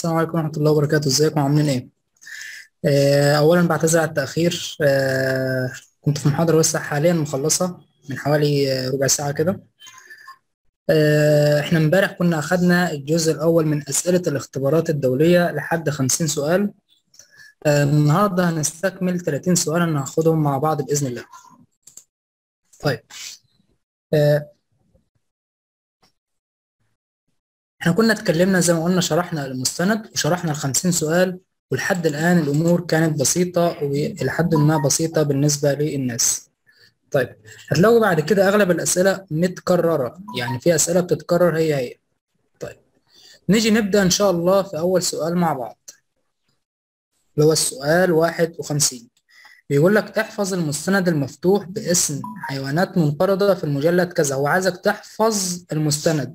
السلام عليكم ورحمة الله وبركاته ازيكم عاملين ايه؟ آه، أولا بعتذر على التأخير آه، كنت في محاضرة لسه حاليا مخلصة من حوالي آه، ربع ساعة كده آه، احنا امبارح كنا أخدنا الجزء الأول من أسئلة الاختبارات الدولية لحد 50 سؤال آه، النهاردة هنستكمل 30 سؤال أنا هاخدهم مع بعض بإذن الله طيب آه، احنا كنا اتكلمنا زي ما قلنا شرحنا المستند وشرحنا ال 50 سؤال ولحد الآن الأمور كانت بسيطة وإلى حد ما بسيطة بالنسبة للناس. طيب هتلاقوا بعد كده أغلب الأسئلة متكررة يعني في أسئلة بتتكرر هي هي. طيب نيجي نبدأ إن شاء الله في أول سؤال مع بعض. اللي هو السؤال 51 بيقول لك احفظ المستند المفتوح باسم حيوانات منقرضة في المجلد كذا هو عايزك تحفظ المستند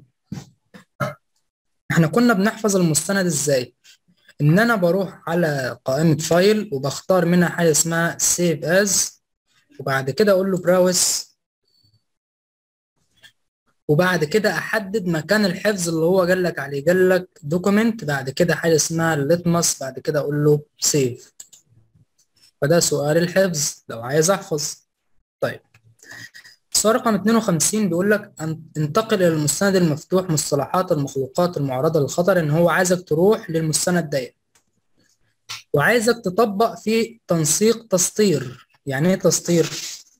احنا كنا بنحفظ المستند ازاي ان انا بروح على قائمة فايل وبختار منها حاجة اسمها سيف از وبعد كده اقول له براوس وبعد كده احدد مكان الحفظ اللي هو قال لك عليه قال لك دوكيمنت بعد كده حاجة اسمها الليتمس بعد كده اقول له سيف فده سؤال الحفظ لو عايز احفظ طيب السؤال رقم 52 بيقول لك أن انتقل الى المستند المفتوح مصطلحات المخلوقات المعرضه للخطر ان هو عايزك تروح للمستند ده وعايزك تطبق فيه تنسيق تسطير يعني ايه تسطير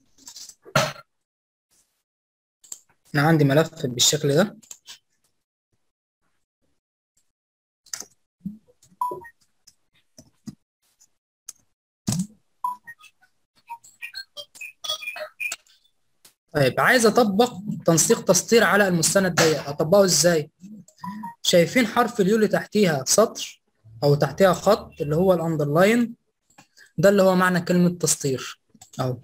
انا عندي ملف بالشكل ده طيب عايز اطبق تنسيق تسطير على المستند ده اطبقه ازاي شايفين حرف اليو اللي تحتيها سطر او تحتيها خط اللي هو الاندرلاين ده اللي هو معنى كلمة تسطير اهو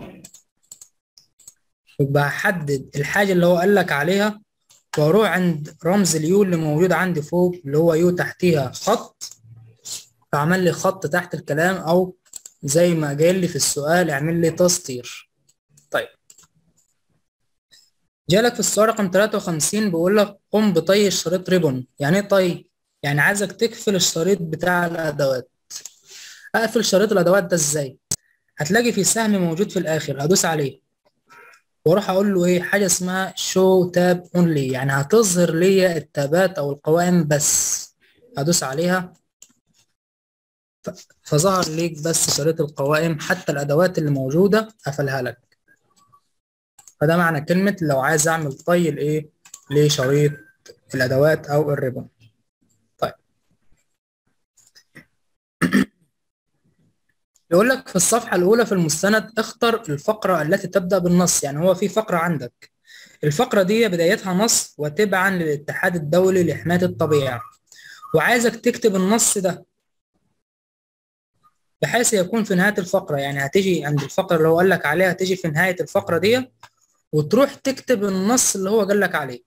يبقى احدد الحاجة اللي هو قال لك عليها واروح عند رمز اليو اللي موجود عندي فوق اللي هو يو تحتيها خط فعمل لي خط تحت الكلام او زي ما جاي لي في السؤال اعمل لي تسطير طيب جالك في السؤال رقم 53 بيقول لك قم بطي الشريط ريبون يعني ايه طي يعني عايزك تقفل الشريط بتاع الادوات اقفل شريط الادوات ده ازاي هتلاقي في سهم موجود في الاخر هدوس عليه واروح اقول له ايه حاجه اسمها شو تاب اونلي يعني هتظهر لي التابات او القوائم بس هدوس عليها فظهر ليك بس شريط القوائم حتى الادوات اللي موجوده قفلها لك فده معنى كلمة لو عايز أعمل طي لإيه؟ لشريط الأدوات أو الريبون. طيب. يقول لك في الصفحة الأولى في المستند اختر الفقرة التي تبدأ بالنص، يعني هو في فقرة عندك. الفقرة دي بدايتها نص وتبعا للاتحاد الدولي لحماية الطبيعة. وعايزك تكتب النص ده بحيث يكون في نهاية الفقرة، يعني هتيجي عند الفقرة اللي هو قال لك عليها هتيجي في نهاية الفقرة دي وتروح تكتب النص اللي هو قال لك عليه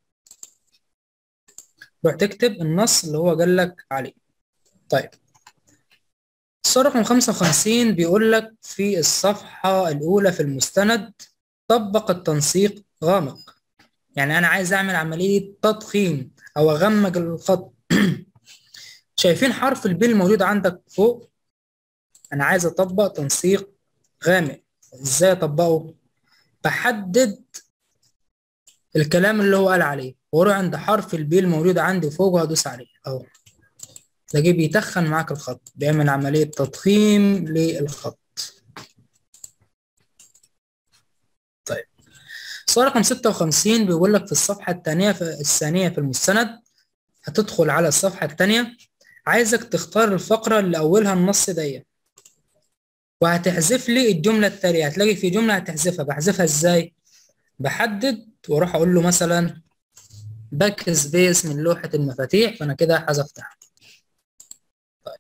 تروح تكتب النص اللي هو قال لك عليه طيب السؤال رقم 55 بيقول لك في الصفحة الأولى في المستند طبق التنسيق غامق يعني أنا عايز أعمل عملية تضخيم أو أغمق الخط شايفين حرف البي الموجود عندك فوق أنا عايز أطبق تنسيق غامق إزاي أطبقه؟ بحدد الكلام اللي هو قال عليه واروح عند حرف البي الموجود عندي فوق وهدوس عليه اهو تلاقيه بيتخن معاك الخط بيعمل عملية تضخيم للخط طيب السؤال رقم 56 بيقول لك في الصفحة الثانية في الثانية في المستند هتدخل على الصفحة الثانية عايزك تختار الفقرة اللي أولها النص دي وهتحذف لي الجملة التالية هتلاقي في جملة هتحذفها بحذفها ازاي بحدد واروح اقول له مثلا باك سبيس من لوحة المفاتيح فانا كده حذفتها طيب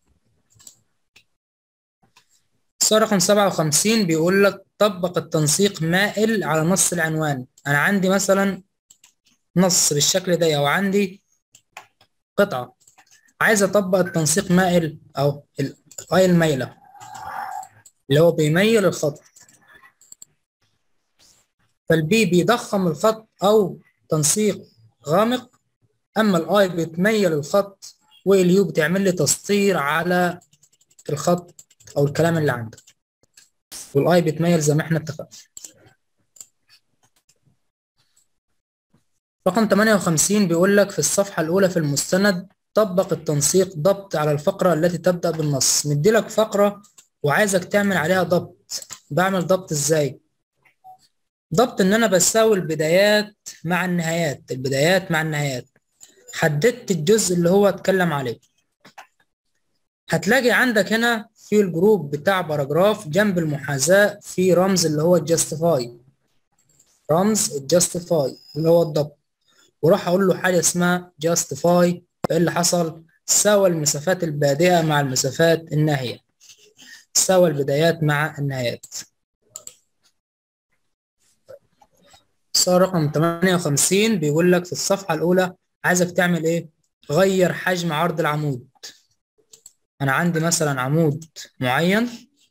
السؤال رقم 57 بيقول لك طبق التنسيق مائل على نص العنوان انا عندي مثلا نص بالشكل ده او عندي قطعة عايز اطبق التنسيق مائل او الاي الميله اللي هو بيميل الخط فالبي بيضخم الخط او تنسيق غامق اما الاي بتميل الخط واليو بتعمل لي تسطير على الخط او الكلام اللي عندك والاي بتميل زي ما احنا اتفقنا رقم 58 بيقول لك في الصفحة الأولى في المستند طبق التنسيق ضبط على الفقرة التي تبدأ بالنص مديلك فقرة وعايزك تعمل عليها ضبط بعمل ضبط ازاي ضبط ان انا بساوي البدايات مع النهايات البدايات مع النهايات حددت الجزء اللي هو اتكلم عليه هتلاقي عندك هنا في الجروب بتاع باراجراف جنب المحاذاة في رمز اللي هو الجاستيفاي رمز الجاستيفاي اللي هو الضبط وراح اقول له حاجة اسمها جاستيفاي ايه اللي حصل ساوى المسافات البادئة مع المسافات الناهية ساوى البدايات مع النهايات صار رقم 58 بيقول لك في الصفحة الأولى عايزك تعمل إيه؟ غير حجم عرض العمود أنا عندي مثلا عمود معين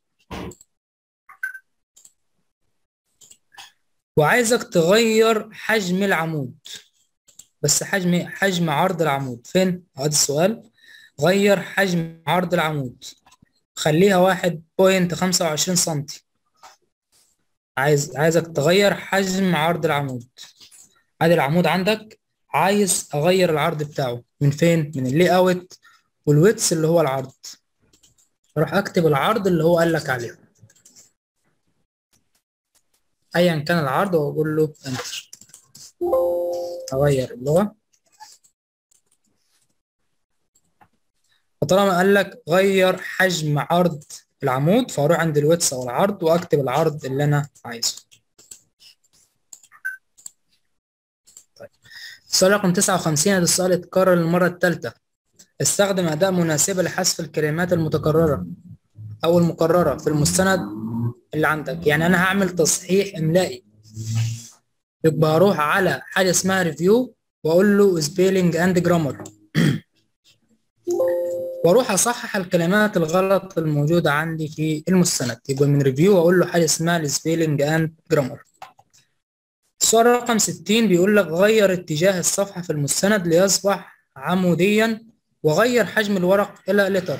وعايزك تغير حجم العمود بس حجم حجم عرض العمود فين؟ هذا السؤال غير حجم عرض العمود خليها واحد بوينت خمسة وعشرين سنتي عايز عايزك تغير حجم عرض العمود ادي العمود عندك عايز اغير العرض بتاعه من فين من اللي اوت والويتس اللي هو العرض اروح اكتب العرض اللي هو قال لك عليه ايا كان العرض واقول له انتر اغير اللغه فطالما قال لك غير حجم عرض العمود فاروح عند الويتس او العرض واكتب العرض اللي انا عايزه طيب السؤال رقم 59 هذا السؤال اتكرر للمره الثالثه استخدم اداة مناسبة لحذف الكلمات المتكررة او المكررة في المستند اللي عندك يعني انا هعمل تصحيح املائي يبقى هروح على حاجة اسمها ريفيو واقول له سبيلنج اند جرامر واروح اصحح الكلمات الغلط الموجوده عندي في المستند يبقى من ريفيو واقول له حاجه اسمها السبيلنج اند جرامر السؤال رقم 60 بيقول لك غير اتجاه الصفحه في المستند ليصبح عموديا وغير حجم الورق الى لتر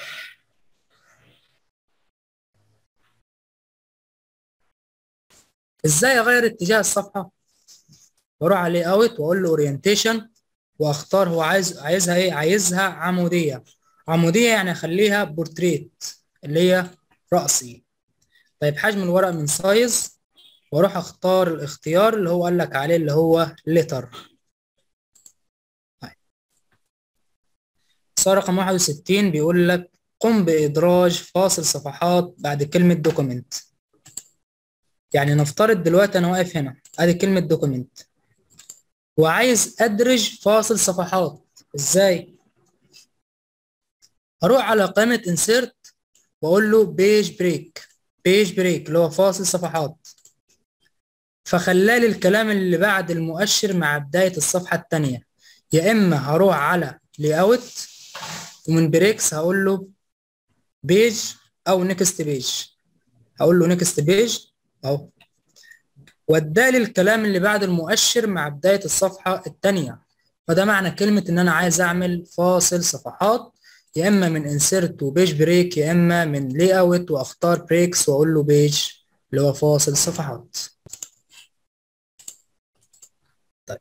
ازاي اغير اتجاه الصفحه بروح على اوت واقول له اورينتيشن واختار هو عايز عايزها ايه عايزها عموديه عموديه يعني اخليها بورتريت اللي هي رأسي طيب حجم الورق من سايز واروح اختار الاختيار اللي هو قال لك عليه اللي هو لتر طيب السؤال رقم 61 بيقول لك قم بإدراج فاصل صفحات بعد كلمة دوكيمنت يعني نفترض دلوقتي أنا واقف هنا أدي كلمة دوكيمنت وعايز أدرج فاصل صفحات إزاي؟ هروح على قائمة insert وأقول له page break page break اللي هو فاصل صفحات فخلالي الكلام اللي بعد المؤشر مع بداية الصفحة التانية يا إما هروح على layout ومن بريكس هقول له بيج أو نيكست بيج هقول له نيكست بيج أهو وادالي الكلام اللي بعد المؤشر مع بداية الصفحة التانية فده معنى كلمة إن أنا عايز أعمل فاصل صفحات يا إما من انسيرت وبيج بريك يا إما من لي أوت وأختار بريكس وأقول له بيج اللي هو فاصل صفحات طيب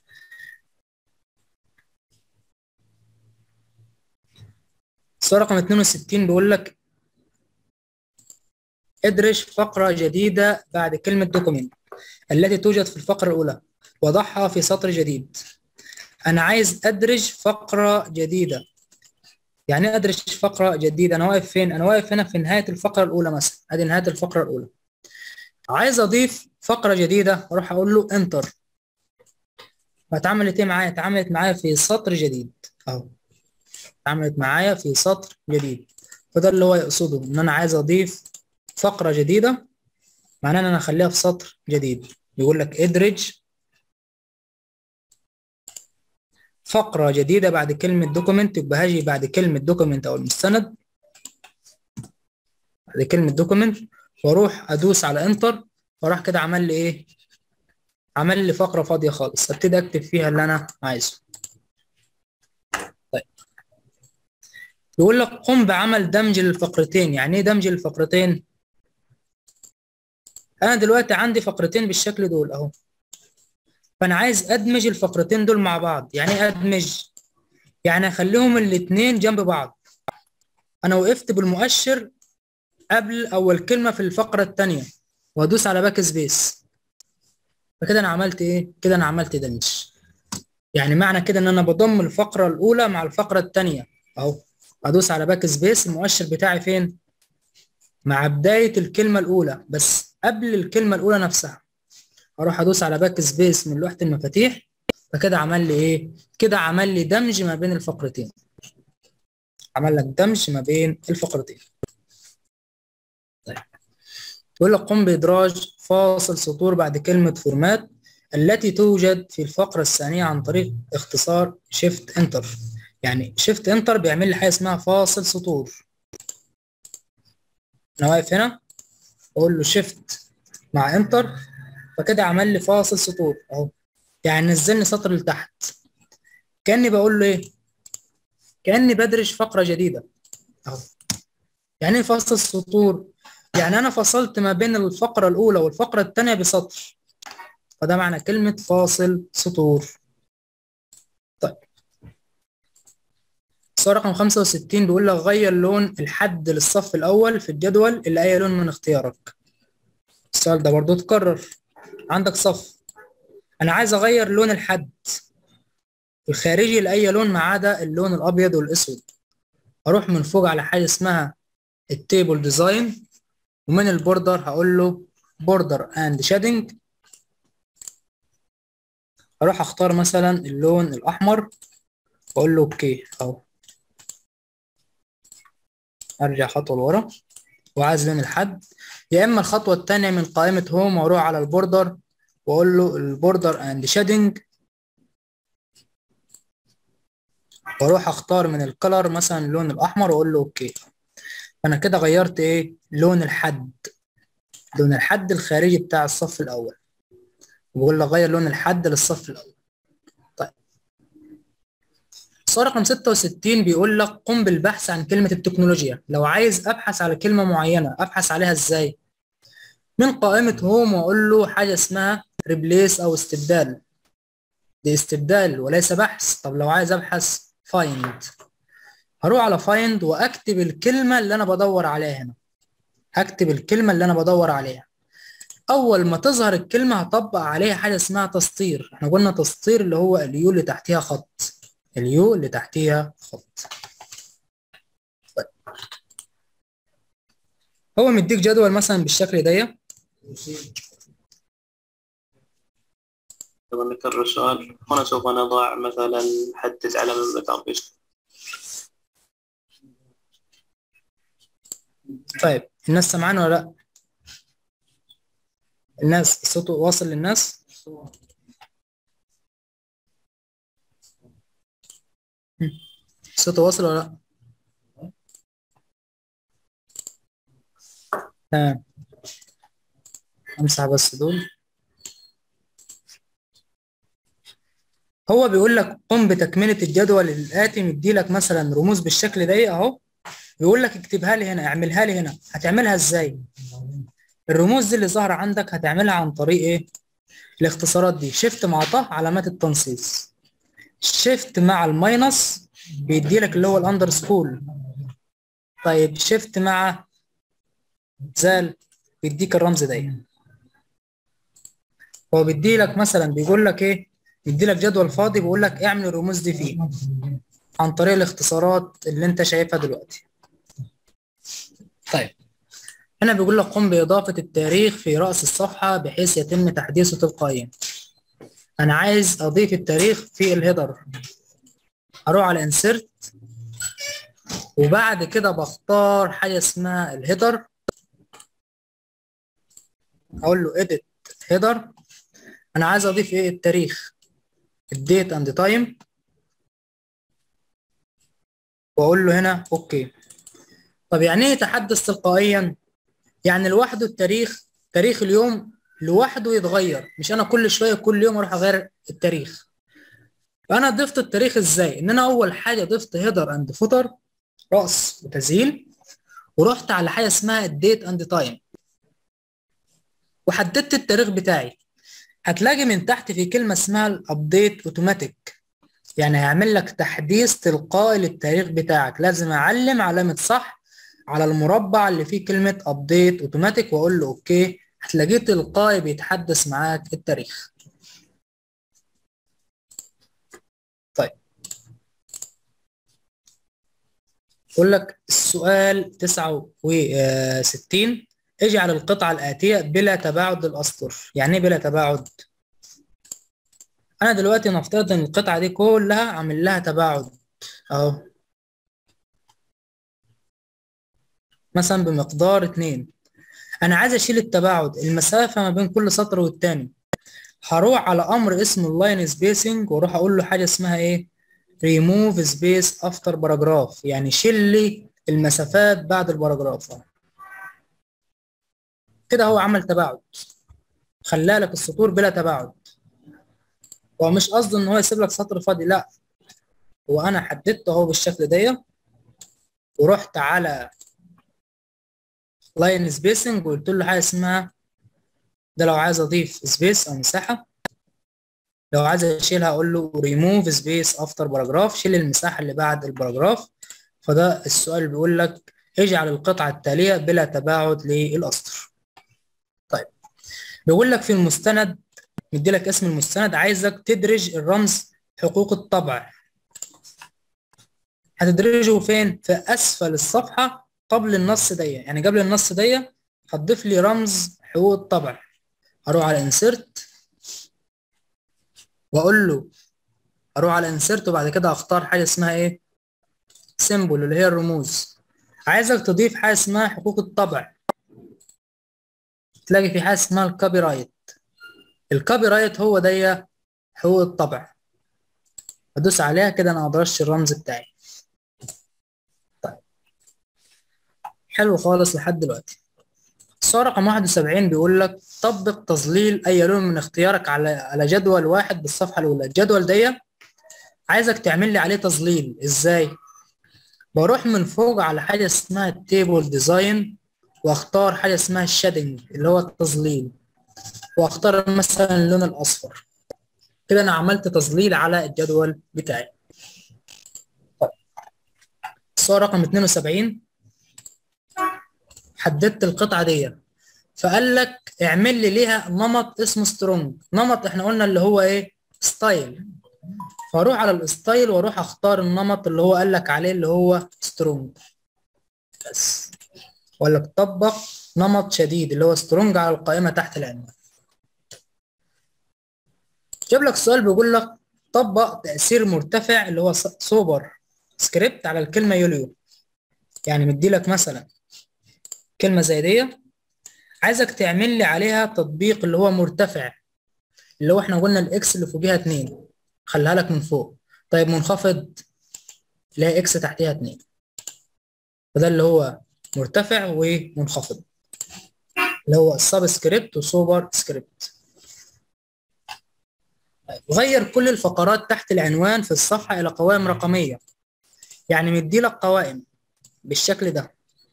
السؤال رقم 62 بيقول لك ادرج فقرة جديدة بعد كلمة دوكيمنت التي توجد في الفقرة الأولى وضعها في سطر جديد أنا عايز أدرج فقرة جديدة يعني ايه أدرج فقرة جديدة أنا واقف فين؟ أنا واقف هنا في نهاية الفقرة الأولى مثلا أدي نهاية الفقرة الأولى عايز أضيف فقرة جديدة أروح أقول له انتر اتعملت إيه معايا؟ اتعملت معايا في سطر جديد أهو اتعملت معايا في سطر جديد فده اللي هو يقصده إن أنا عايز أضيف فقرة جديدة معناه ان انا اخليها في سطر جديد يقول لك ادرج فقرة جديدة بعد كلمة دوكيمنت يبقى هاجي بعد كلمة دوكيمنت او المستند بعد كلمة دوكيمنت واروح ادوس على انتر واروح كده عمل لي ايه عمل لي فقرة فاضية خالص ابتدي اكتب فيها اللي انا عايزه طيب بيقول لك قم بعمل دمج للفقرتين يعني ايه دمج للفقرتين انا دلوقتي عندي فقرتين بالشكل دول اهو فانا عايز ادمج الفقرتين دول مع بعض يعني ايه ادمج يعني اخليهم الاتنين جنب بعض انا وقفت بالمؤشر قبل اول كلمه في الفقره الثانيه وادوس على باك سبيس فكده انا عملت ايه كده انا عملت دمج يعني معنى كده ان انا بضم الفقره الاولى مع الفقره الثانيه اهو ادوس على باك سبيس المؤشر بتاعي فين مع بدايه الكلمه الاولى بس قبل الكلمه الاولى نفسها اروح ادوس على باك سبيس من لوحه المفاتيح فكده عمل لي ايه كده عمل لي دمج ما بين الفقرتين عمل لك دمج ما بين الفقرتين طيب بيقول لك قم بادراج فاصل سطور بعد كلمه فورمات التي توجد في الفقره الثانيه عن طريق اختصار شيفت انتر يعني شيفت انتر بيعمل لي حاجه اسمها فاصل سطور انا واقف هنا اقول له شيفت مع انتر فكده عمل لي فاصل سطور اهو يعني نزلني سطر لتحت كاني بقول له ايه كاني بدرج فقره جديده اهو يعني ايه فاصل سطور يعني انا فصلت ما بين الفقره الاولى والفقره الثانيه بسطر فده معنى كلمه فاصل سطور طيب السؤال رقم 65 بيقول لك غير لون الحد للصف الاول في الجدول اللي اي لون من اختيارك السؤال ده برضو اتكرر عندك صف انا عايز اغير لون الحد الخارجي لاي لون ما عدا اللون الابيض والاسود اروح من فوق على حاجه اسمها التيبل ديزاين ومن البوردر هقول له بوردر اند شادنج اروح اختار مثلا اللون الاحمر واقول له اوكي اهو ارجع خطوه لورا وعايز لون الحد يا اما الخطوه الثانيه من قائمه هوم واروح على البوردر واقول له البوردر اند شادنج واروح اختار من الكلر مثلا اللون الاحمر واقول له اوكي انا كده غيرت ايه لون الحد لون الحد الخارجي بتاع الصف الاول وبقول له غير لون الحد للصف الاول طيب السؤال رقم 66 بيقول لك قم بالبحث عن كلمة التكنولوجيا لو عايز ابحث على كلمة معينة ابحث عليها ازاي من قائمة هوم واقول له حاجة اسمها ريبليس او استبدال دي استبدال وليس بحث طب لو عايز ابحث فايند هروح على فايند واكتب الكلمة اللي انا بدور عليها هنا هكتب الكلمة اللي انا بدور عليها اول ما تظهر الكلمة هطبق عليها حاجة اسمها تسطير احنا قلنا تسطير اللي هو اليو اللي تحتيها خط اليو اللي تحتيها خط طيب. هو مديك جدول مثلا بالشكل ده طبعا نكرر السؤال هنا سوف نضع مثلا حدد على من بتعرفش طيب الناس سمعاني ولا لا الناس الصوت واصل للناس الصوت واصل ولا لا تمام امسح بس دول هو بيقول لك قم بتكملة الجدول الآتي مديلك مثلا رموز بالشكل ده أهو بيقول لك اكتبها لي هنا اعملها لي هنا هتعملها ازاي؟ الرموز دي اللي ظاهرة عندك هتعملها عن طريق ايه؟ الاختصارات دي شيفت مع طه علامات التنصيص شيفت مع الماينس بيدي لك اللي هو الاندرسكول طيب شيفت مع زال بيديك الرمز ده هو بيدي لك مثلا بيقول لك ايه بيدي لك جدول فاضي بيقول لك اعمل الرموز دي فيه عن طريق الاختصارات اللي انت شايفها دلوقتي طيب هنا بيقول لك قم بإضافة التاريخ في رأس الصفحة بحيث يتم تحديثه تلقائيا أنا عايز أضيف التاريخ في الهيدر أروح على انسرت وبعد كده بختار حاجة اسمها الهيدر أقول له edit header أنا عايز أضيف إيه التاريخ الديت اند تايم واقول له هنا اوكي طب يعني ايه يتحدث تلقائيا يعني لوحده التاريخ تاريخ اليوم لوحده يتغير مش انا كل شويه كل يوم اروح اغير التاريخ فانا ضفت التاريخ ازاي ان انا اول حاجه ضفت هيدر اند فوتر رأس وتسجيل ورحت على حاجة اسمها الديت اند تايم وحددت التاريخ بتاعي هتلاقي من تحت في كلمة اسمها الابديت اوتوماتيك يعني هيعمل لك تحديث تلقائي للتاريخ بتاعك لازم اعلم علامة صح على المربع اللي فيه كلمة ابديت اوتوماتيك واقول له اوكي هتلاقيه تلقائي بيتحدث معاك التاريخ طيب يقول لك السؤال 69 اجعل القطعة الآتية بلا تباعد للأسطر يعني ايه بلا تباعد أنا دلوقتي نفترض إن القطعة دي كلها عامل لها تباعد أهو مثلا بمقدار اتنين أنا عايز أشيل التباعد المسافة ما بين كل سطر والتاني هروح على أمر اسمه اللاين سبيسنج وأروح أقول له حاجة اسمها إيه ريموف سبيس أفتر باراجراف يعني شيل لي المسافات بعد الباراجراف كده هو عمل تباعد خلى لك السطور بلا تباعد هو مش قصده ان هو يسيب لك سطر فاضي لا هو انا حددته اهو بالشكل ده ورحت على لاين سبيسنج وقلت له حاجه اسمها ده لو عايز اضيف سبيس او مساحه لو عايز اشيلها اقول له ريموف سبيس افتر باراجراف شيل المساحه اللي بعد الباراجراف فده السؤال بيقول لك اجعل القطعه التاليه بلا تباعد للاسطر طيب بيقول لك في المستند مدي لك اسم المستند عايزك تدرج الرمز حقوق الطبع هتدرجه فين في اسفل الصفحه قبل النص دي يعني قبل النص دي هتضيف لي رمز حقوق الطبع اروح على انسرت واقول له اروح على انسرت وبعد كده اختار حاجه اسمها ايه سيمبل اللي هي الرموز عايزك تضيف حاجه اسمها حقوق الطبع تلاقي في حاجه اسمها الكوبي رايت الكوبي رايت هو ده حقوق الطبع ادوس عليها كده انا ادرجت الرمز بتاعي طيب حلو خالص لحد دلوقتي السؤال رقم 71 بيقول لك طبق تظليل اي لون من اختيارك على على جدول واحد بالصفحه الاولى الجدول ده عايزك تعمل لي عليه تظليل ازاي بروح من فوق على حاجه اسمها التيبل ديزاين واختار حاجه اسمها الشادنج اللي هو التظليل واختار مثلا اللون الاصفر كده انا عملت تظليل على الجدول بتاعي طيب السؤال رقم 72 حددت القطعه دي فقال لك اعمل لي ليها نمط اسمه سترونج نمط احنا قلنا اللي هو ايه ستايل فاروح على الستايل واروح اختار النمط اللي هو قال لك عليه اللي هو سترونج بس ولا تطبق نمط شديد اللي هو سترونج على القائمه تحت العنوان جاب لك سؤال بيقول لك طبق تاثير مرتفع اللي هو سوبر سكريبت على الكلمه يوليو يعني مدي لك مثلا كلمه زي دي عايزك تعمل لي عليها تطبيق اللي هو مرتفع اللي هو احنا قلنا الاكس اللي فوقيها اتنين خليها لك من فوق طيب منخفض اللي هي اكس تحتها اتنين فده اللي هو مرتفع ومنخفض اللي هو السب سكريبت وسوبر سكريبت غير كل الفقرات تحت العنوان في الصفحة إلى قوائم رقمية يعني مدي لك قوائم بالشكل ده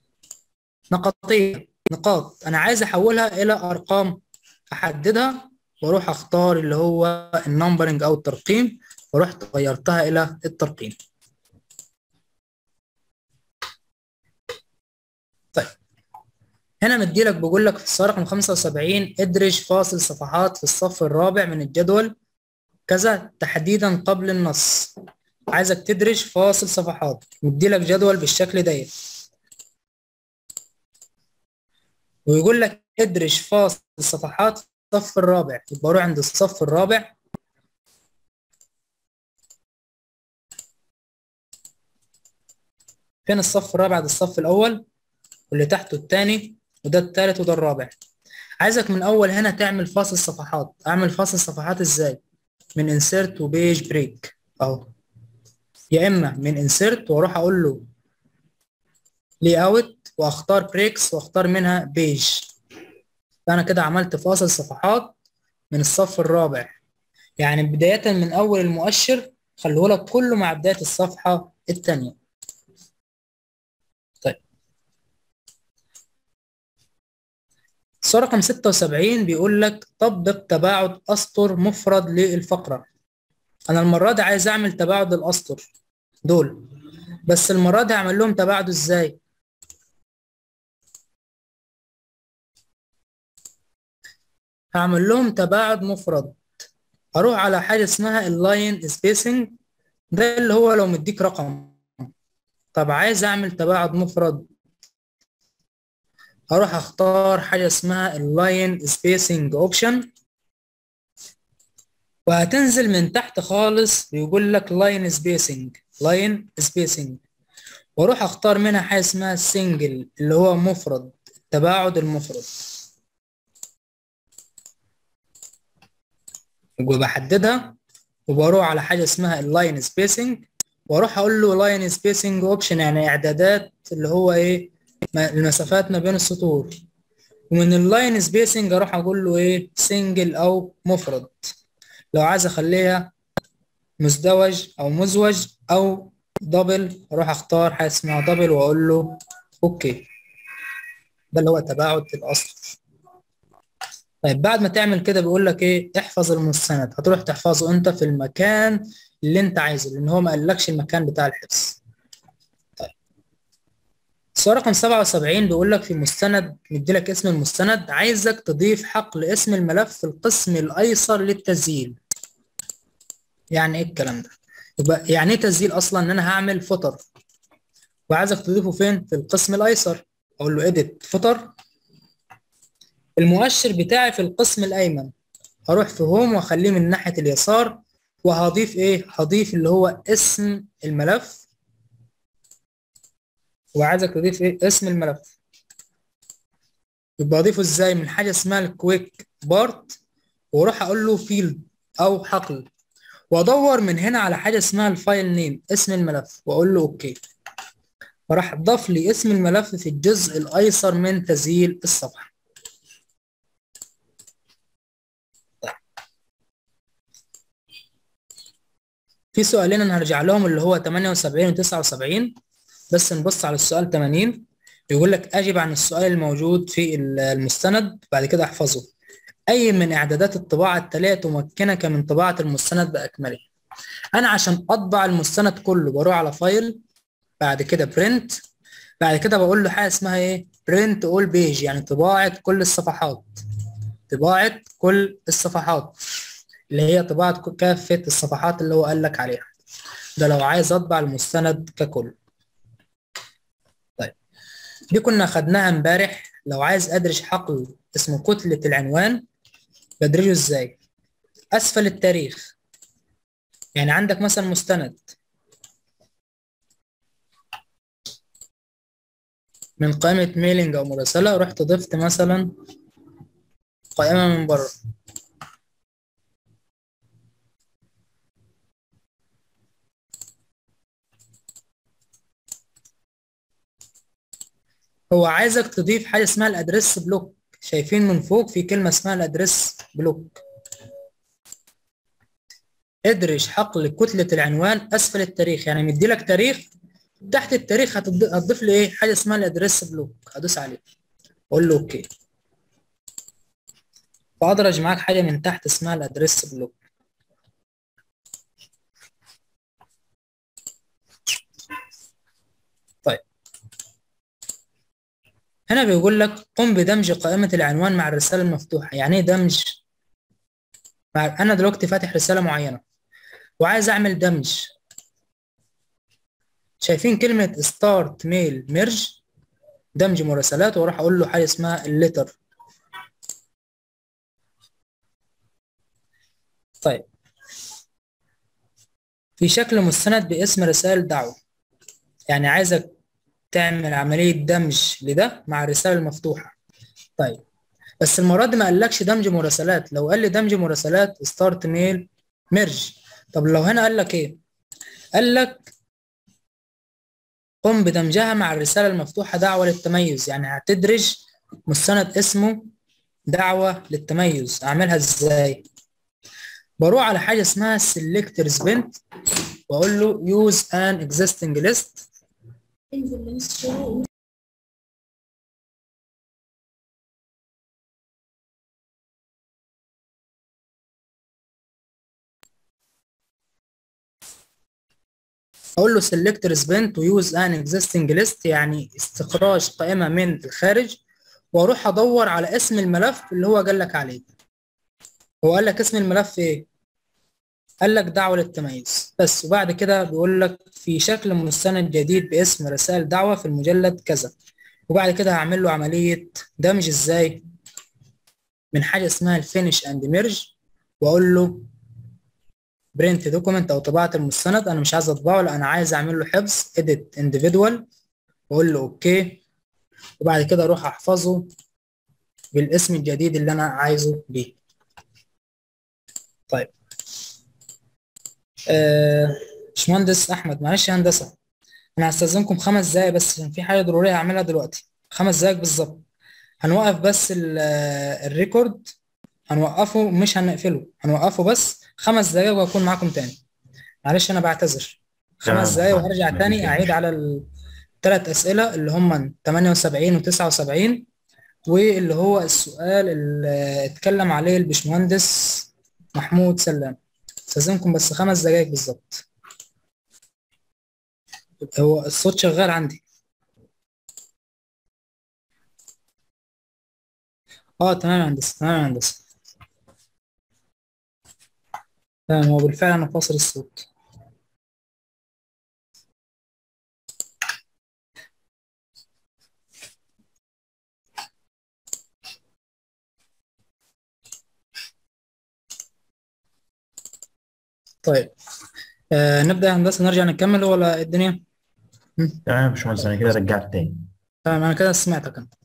نقطية نقاط أنا عايز أحولها إلى أرقام أحددها وأروح أختار اللي هو النمبرنج أو الترقيم ورحت غيرتها إلى الترقيم طيب هنا مديلك بقول لك في السؤال رقم 75 ادرج فاصل صفحات في الصف الرابع من الجدول كذا تحديدا قبل النص عايزك تدرج فاصل صفحات مديلك جدول بالشكل ده ويقول لك ادرج فاصل صفحات في الصف الرابع يبقى اروح عند الصف الرابع فين الصف الرابع ده الصف الاول واللي تحته الثاني وده الثالث وده الرابع عايزك من اول هنا تعمل فاصل صفحات اعمل فاصل صفحات ازاي من انسيرت وبيج بريك اهو يا اما من انسيرت واروح اقول له لي اوت واختار بريكس واختار منها بيج فانا كده عملت فاصل صفحات من الصف الرابع يعني بداية من اول المؤشر خليه لك كله مع بداية الصفحة الثانية السؤال رقم 76 بيقول لك طبق تباعد أسطر مفرد للفقرة أنا المرة دي عايز أعمل تباعد الأسطر دول بس المرة دي هعمل لهم تباعد إزاي؟ هعمل لهم تباعد مفرد هروح على حاجة اسمها اللاين سبيسنج ده اللي هو لو مديك رقم طب عايز أعمل تباعد مفرد هروح اختار حاجة اسمها اللاين سبيسنج اوبشن وهتنزل من تحت خالص بيقول لك لاين سبيسنج لاين سبيسنج واروح اختار منها حاجة اسمها سنجل اللي هو مفرد التباعد المفرد وبحددها وبروح على حاجة اسمها اللاين سبيسنج واروح اقول له لاين سبيسنج اوبشن يعني اعدادات اللي هو ايه المسافات ما بين السطور ومن اللاين سبيسنج اروح اقول له ايه سنجل او مفرد لو عايز اخليها مزدوج او مزوج او دبل اروح اختار حاجه اسمها دبل واقول له اوكي ده اللي هو تباعد الاصل طيب بعد ما تعمل كده بيقول لك ايه احفظ المستند هتروح تحفظه انت في المكان اللي انت عايزه لان هو ما قالكش المكان بتاع الحفظ السؤال رقم 77 بيقول لك في مستند مدي لك اسم المستند عايزك تضيف حقل اسم الملف في القسم الايسر للتسجيل يعني ايه الكلام ده يبقى يعني ايه تسجيل اصلا ان انا هعمل فوتر وعايزك تضيفه فين في القسم الايسر اقول له اديت فوتر المؤشر بتاعي في القسم الايمن هروح في هوم واخليه من ناحيه اليسار وهضيف ايه هضيف اللي هو اسم الملف وعايزك تضيف ايه اسم الملف يبقى اضيفه ازاي من حاجه اسمها الكويك بارت واروح اقول له فيلد او حقل وادور من هنا على حاجه اسمها الفايل نيم اسم الملف واقول له اوكي فراح ضاف لي اسم الملف في الجزء الايسر من تسجيل الصفحه في سؤالين انا هرجع لهم اللي هو 78 و 79 بس نبص على السؤال 80 يقول لك اجب عن السؤال الموجود في المستند بعد كده احفظه اي من اعدادات الطباعه التاليه تمكنك من طباعه المستند باكمله انا عشان اطبع المستند كله بروح على فايل بعد كده برنت بعد كده بقول له حاجه اسمها ايه برنت اول بيج يعني طباعه كل الصفحات طباعه كل الصفحات اللي هي طباعه كافه الصفحات اللي هو قال لك عليها ده لو عايز اطبع المستند ككل دي كنا خدناها امبارح لو عايز ادرج حقل اسمه كتلة العنوان بدرجه ازاي اسفل التاريخ يعني عندك مثلا مستند من قائمة ميلينج او مراسلة رحت ضفت مثلا قائمة من بره هو عايزك تضيف حاجه اسمها الادريس بلوك شايفين من فوق في كلمه اسمها الادريس بلوك ادرج حقل كتله العنوان اسفل التاريخ يعني مدي لك تاريخ تحت التاريخ هتضيف لي ايه حاجه اسمها الادريس بلوك هدوس عليه اقول له اوكي فادرج معاك حاجه من تحت اسمها الادريس بلوك طيب هنا بيقول لك قم بدمج قائمة العنوان مع الرسالة المفتوحة يعني ايه دمج مع... انا دلوقتي فاتح رسالة معينة وعايز اعمل دمج شايفين كلمة start mail merge دمج مراسلات واروح اقول له حاجة اسمها الليتر طيب في شكل مستند باسم رسائل دعوة يعني عايزك تعمل عملية دمج لده مع الرسالة المفتوحة طيب بس المرة دي ما قالكش دمج مراسلات لو قال لي دمج مراسلات ستارت ميل ميرج طب لو هنا قال لك ايه قال لك قم بدمجها مع الرسالة المفتوحة دعوة للتميز يعني هتدرج مستند اسمه دعوة للتميز اعملها ازاي بروح على حاجة اسمها selectors bint واقول له use an existing list اقول له select respond to use an existing list يعني استخراج قائمه من الخارج واروح ادور على اسم الملف اللي هو قال لك عليه هو قال لك اسم الملف ايه قال لك دعوه للتميز بس وبعد كده بيقول لك في شكل مستند جديد باسم رسائل دعوه في المجلد كذا وبعد كده هعمل له عمليه دمج ازاي من حاجه اسمها الفينش اند ميرج واقول له برنت دوكيمنت او طباعه المستند انا مش عايز اطبعه لا انا عايز اعمل له حفظ اديت انديفيدوال واقول له اوكي وبعد كده اروح احفظه بالاسم الجديد اللي انا عايزه بيه طيب آه باشمهندس احمد معلش يا هندسه انا هستاذنكم خمس دقايق بس عشان في حاجه ضروريه هعملها دلوقتي خمس دقايق بالظبط هنوقف بس الريكورد هنوقفه مش هنقفله هنوقفه بس خمس دقايق وهكون معاكم تاني معلش انا بعتذر خمس دقايق وهرجع تاني اعيد على الثلاث اسئله اللي هم 78 و79 واللي هو السؤال اللي اتكلم عليه البشمهندس محمود سلام استاذنكم بس خمس دقايق بالظبط هو الصوت شغال عندي اه تمام يا هندسه تمام يا هندسه تمام هو بالفعل انا فاصل الصوت طيب آه نبدأ يا هندسة نرجع نكمل ولا إيه الدنيا؟ تمام يا باشمهندس انا كده رجعت تاني تمام أنا كده سمعتك أنا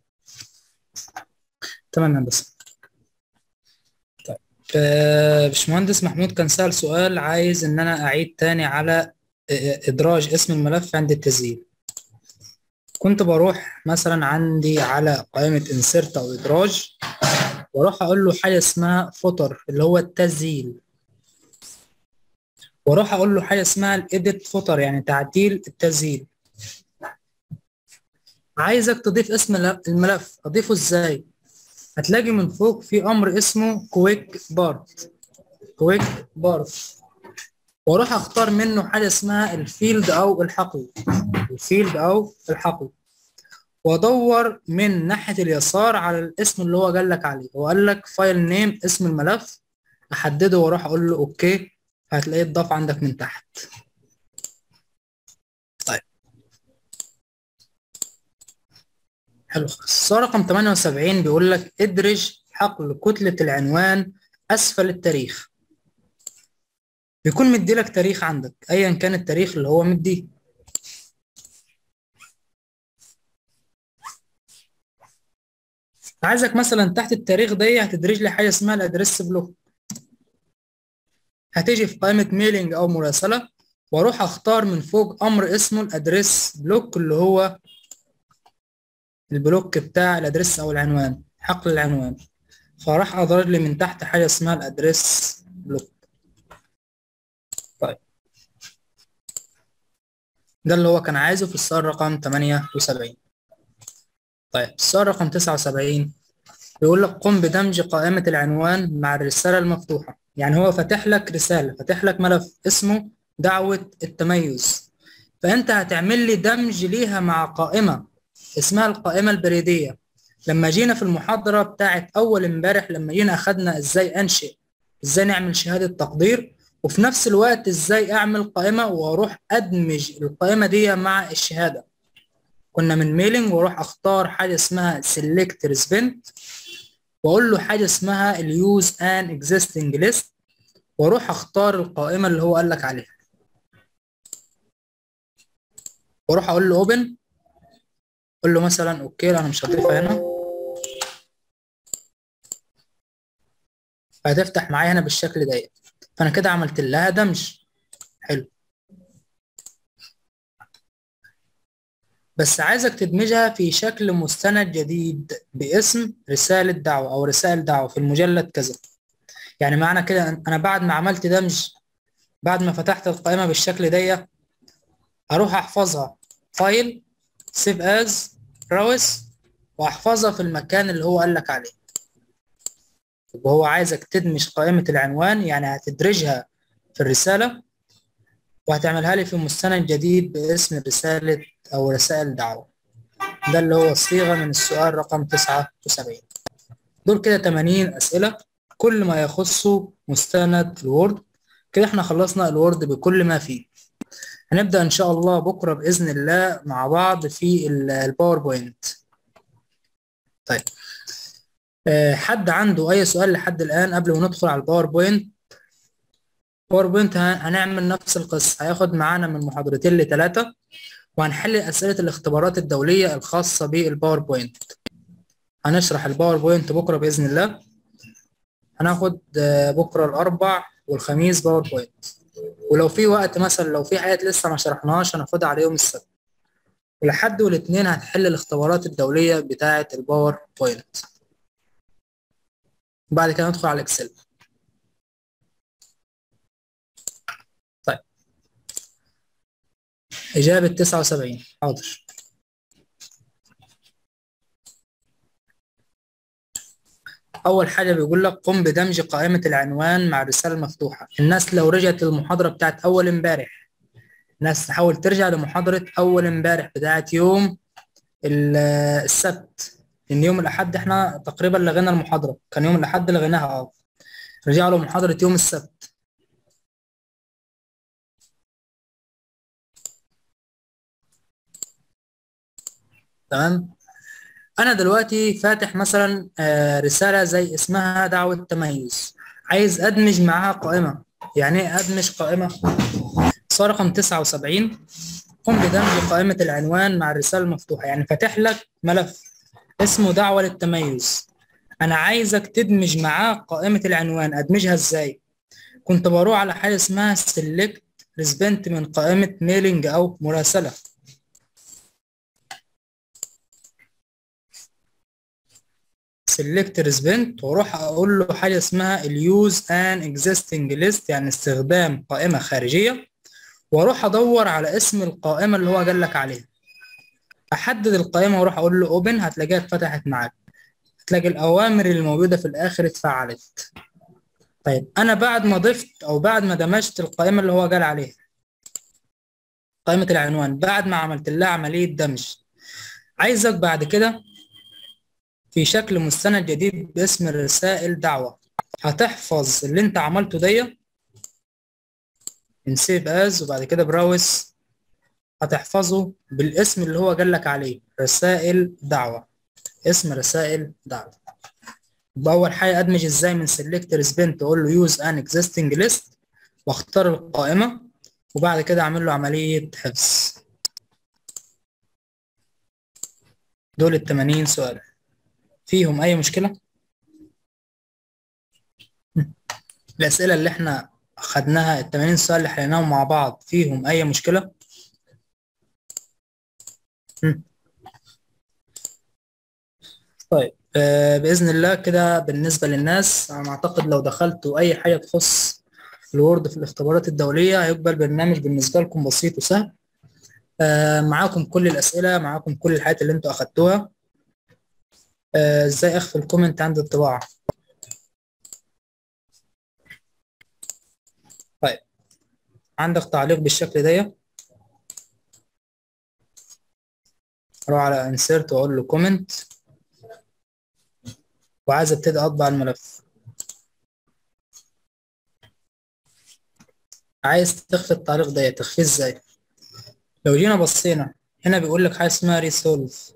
تمام يا هندسة طيب آه باشمهندس محمود كان سأل سؤال عايز إن أنا أعيد تاني على آه، إدراج اسم الملف عند التسجيل كنت بروح مثلا عندي على قائمة insert أو إدراج وأروح أقول له حاجة اسمها فوتر اللي هو التسجيل واروح اقول له حاجه اسمها الايديت فوتر يعني تعديل التسجيل عايزك تضيف اسم الملف اضيفه ازاي هتلاقي من فوق في امر اسمه كويك بارت كويك بارت واروح اختار منه حاجه اسمها الفيلد او الحقل الفيلد او الحقل وادور من ناحيه اليسار على الاسم اللي هو قال لك عليه هو قال لك فايل نيم اسم الملف احدده واروح اقول له اوكي هتلاقيه اتضاف عندك من تحت طيب حلو خالص السؤال رقم 78 بيقول لك ادرج حقل كتلة العنوان أسفل التاريخ بيكون مديلك تاريخ عندك أيا كان التاريخ اللي هو مديه عايزك مثلا تحت التاريخ دي هتدرج لي حاجة اسمها الأدرس بلوك هتيجي في قائمة ميلينج أو مراسلة وأروح أختار من فوق أمر اسمه الأدريس بلوك اللي هو البلوك بتاع الأدريس أو العنوان حقل العنوان فراح أضرب لي من تحت حاجة اسمها الأدريس بلوك طيب ده اللي هو كان عايزه في السؤال رقم 78 طيب السؤال رقم 79 بيقول لك قم بدمج قائمة العنوان مع الرسالة المفتوحة يعني هو فاتح لك رسالة فاتح لك ملف اسمه دعوة التميز فأنت هتعمل لي دمج ليها مع قائمة اسمها القائمة البريدية لما جينا في المحاضرة بتاعت أول امبارح لما جينا أخدنا إزاي أنشئ إزاي نعمل شهادة تقدير وفي نفس الوقت إزاي أعمل قائمة وأروح أدمج القائمة دي مع الشهادة كنا من ميلينج وأروح أختار حاجة اسمها select respond واقول له حاجه اسمها اليوز ان اكزيستنج ليست واروح اختار القائمه اللي هو قال لك عليها واروح اقول له اوبن اقول له مثلا اوكي انا مش هضيفها هنا هتفتح معايا هنا بالشكل ده فانا كده عملت لها دمج حلو بس عايزك تدمجها في شكل مستند جديد باسم رسالة دعوة أو رسائل دعوة في المجلد كذا يعني معنى كده أنا بعد ما عملت دمج بعد ما فتحت القائمة بالشكل ده هروح أحفظها فايل سيف از براوس وأحفظها في المكان اللي هو قال لك عليه وهو عايزك تدمج قائمة العنوان يعني هتدرجها في الرسالة وهتعملها لي في مستند جديد باسم رسالة أو رسائل دعوة ده اللي هو الصيغة من السؤال رقم 79 دول كده 80 أسئلة كل ما يخص مستند الوورد كده احنا خلصنا الوورد بكل ما فيه هنبدأ إن شاء الله بكرة بإذن الله مع بعض في الباوربوينت طيب أه حد عنده أي سؤال لحد الآن قبل ما ندخل على الباوربوينت باوربوينت هنعمل نفس القصة هياخد معانا من محاضرتين لثلاثة وهنحل أسئلة الاختبارات الدولية الخاصة بالباوربوينت هنشرح الباوربوينت بكرة بإذن الله هناخد بكرة الأربع والخميس باوربوينت ولو في وقت مثلا لو في حاجات لسه ما شرحناهاش هناخدها على يوم السبت ولحد والاثنين هتحل الاختبارات الدولية بتاعة الباوربوينت بعد كده ندخل على الإكسل طيب إجابة 79 حاضر أول حاجة بيقول لك قم بدمج قائمة العنوان مع الرسالة المفتوحة الناس لو رجعت للمحاضرة بتاعت أول امبارح الناس تحاول ترجع لمحاضرة أول امبارح بتاعت يوم السبت لأن يوم الأحد إحنا تقريبا لغينا المحاضرة كان يوم الأحد لغيناها أه رجعوا لمحاضرة يوم السبت تمام انا دلوقتي فاتح مثلا رساله زي اسمها دعوه تميز عايز ادمج معاها قائمه يعني ايه ادمج قائمه صار رقم 79 قم بدمج قائمه العنوان مع الرساله المفتوحه يعني فاتح لك ملف اسمه دعوه للتميز انا عايزك تدمج معاه قائمه العنوان ادمجها ازاي كنت بروح على حاجه اسمها سيلكت ريسبنت من قائمه ميلينج او مراسله select ريسبنت واروح اقول له حاجه اسمها اليوز ان اكزيستنج ليست يعني استخدام قائمه خارجيه واروح ادور على اسم القائمه اللي هو قال لك عليها احدد القائمه واروح اقول له اوبن هتلاقيها اتفتحت معاك هتلاقي الاوامر اللي موجوده في الاخر اتفعلت طيب انا بعد ما ضفت او بعد ما دمجت القائمه اللي هو قال عليها قائمه العنوان بعد ما عملت لها عمليه دمج عايزك بعد كده في شكل مستند جديد باسم رسائل دعوة هتحفظ اللي انت عملته دي من سيف از وبعد كده براوس هتحفظه بالاسم اللي هو قال لك عليه رسائل دعوة اسم رسائل دعوة بأول حاجة أدمج إزاي من سيلكت ريسبنت أقول له يوز أن اكزيستنج ليست وأختار القائمة وبعد كده أعمل له عملية حفظ دول التمانين سؤال فيهم أي مشكلة؟ الأسئلة اللي احنا أخدناها ال 80 سؤال اللي حليناهم مع بعض فيهم أي مشكلة؟ طيب آه بإذن الله كده بالنسبة للناس أنا أعتقد لو دخلتوا أي حاجة تخص الوورد في الاختبارات الدولية هيبقى البرنامج بالنسبة لكم بسيط وسهل آه معاكم كل الأسئلة معاكم كل الحاجات اللي انتوا أخدتوها ازاي اخفي الكومنت عند الطباعة طيب عندك تعليق بالشكل ده اروح على insert واقول له comment وعايز ابتدي اطبع الملف عايز تخفي التعليق ده تخفيه ازاي لو جينا بصينا هنا بيقول لك حاجه اسمها ريسولف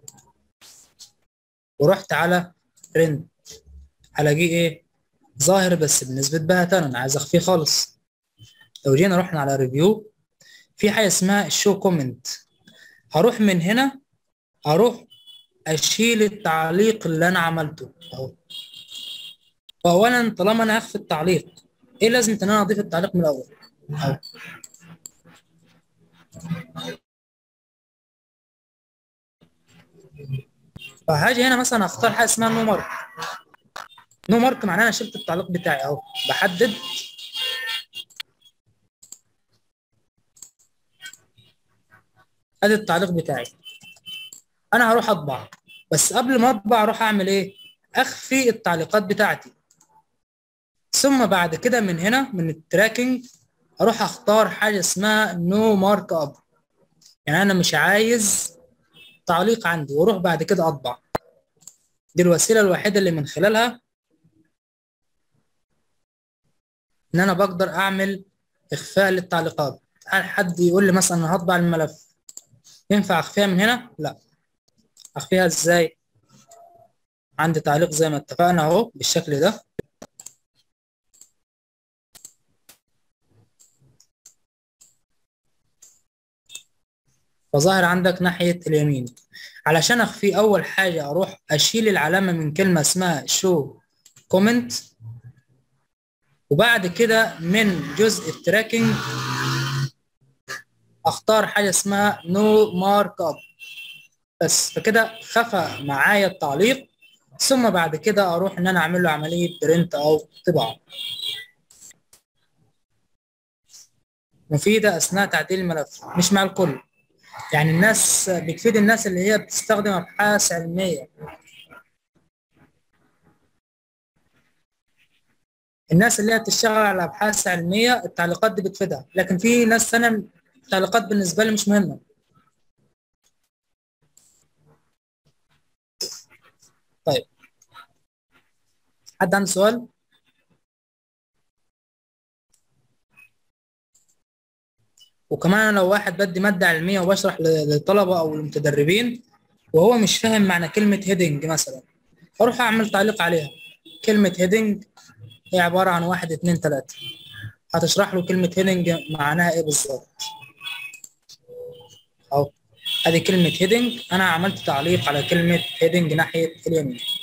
ورحت على رند هلاقيه ايه ظاهر بس بنسبة بهتان انا عايز اخفيه خالص لو جينا رحنا على ريفيو في حاجة اسمها شو كومنت هروح من هنا اروح اشيل التعليق اللي انا عملته اهو فاولا طالما انا هخفي التعليق ايه لازمة ان انا اضيف التعليق من الاول اهو فهاجي هنا مثلا اختار حاجه اسمها نو مارك نو مارك معناها انا شلت التعليق بتاعي اهو بحدد ادي التعليق بتاعي انا هروح اطبع بس قبل ما اطبع اروح اعمل ايه اخفي التعليقات بتاعتي ثم بعد كده من هنا من التراكنج اروح اختار حاجه اسمها نو مارك اب يعني انا مش عايز تعليق عندي واروح بعد كده اطبع دي الوسيله الوحيده اللي من خلالها ان انا بقدر اعمل اخفاء للتعليقات هل حد يقول لي مثلا انا هطبع الملف ينفع اخفيها من هنا لا اخفيها ازاي عندي تعليق زي ما اتفقنا اهو بالشكل ده فظاهر عندك ناحية اليمين علشان اخفيه اول حاجة اروح اشيل العلامة من كلمة اسمها show comment وبعد كده من جزء التراكنج اختار حاجة اسمها no markup بس فكده خفى معايا التعليق ثم بعد كده اروح ان انا اعمل له عملية برنت او طباعة مفيدة اثناء تعديل الملف مش مع الكل يعني الناس بتفيد الناس اللي هي بتستخدم ابحاث علميه الناس اللي هي بتشتغل على ابحاث علميه التعليقات دي بتفيدها لكن في ناس ثانيه التعليقات بالنسبه لي مش مهمه طيب حد عنده سؤال وكمان انا لو واحد بدي ماده علميه وبشرح للطلبه او المتدربين وهو مش فاهم معنى كلمه هيدنج مثلا اروح اعمل تعليق عليها كلمه هيدنج هي عباره عن واحد اتنين تلاته هتشرح له كلمه هيدنج معناها ايه بالظبط اهو ادي كلمه هيدنج انا عملت تعليق على كلمه هيدنج ناحيه اليمين